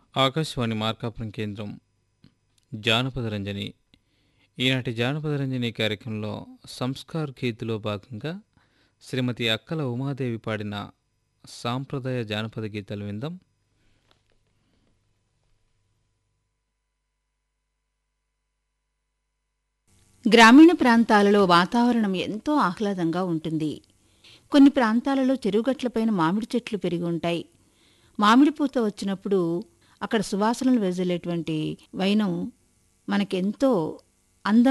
ఆకాశవాణి మార్కాపురం కేంద్రం జానపద రంజని ఈనాటి జానపద రంజని కార్యక్రమంలో సంస్కార్ గీత్లో భాగంగా శ్రీమతి అక్కల ఉమాదేవి పాడిన సాంప్రదాయ జానపద గీతాలు విందాం గ్రామీణ ప్రాంతాలలో వాతావరణం ఎంతో ఆహ్లాదంగా ఉంటుంది కొన్ని ప్రాంతాలలో చెరువుగట్లపైన మామిడి చెట్లు పెరిగి ఉంటాయి మామిడి పూత వచ్చినప్పుడు అక్కడ సువాసనలు వెదజల్లేటువంటి వైనం మనకెంతో అందం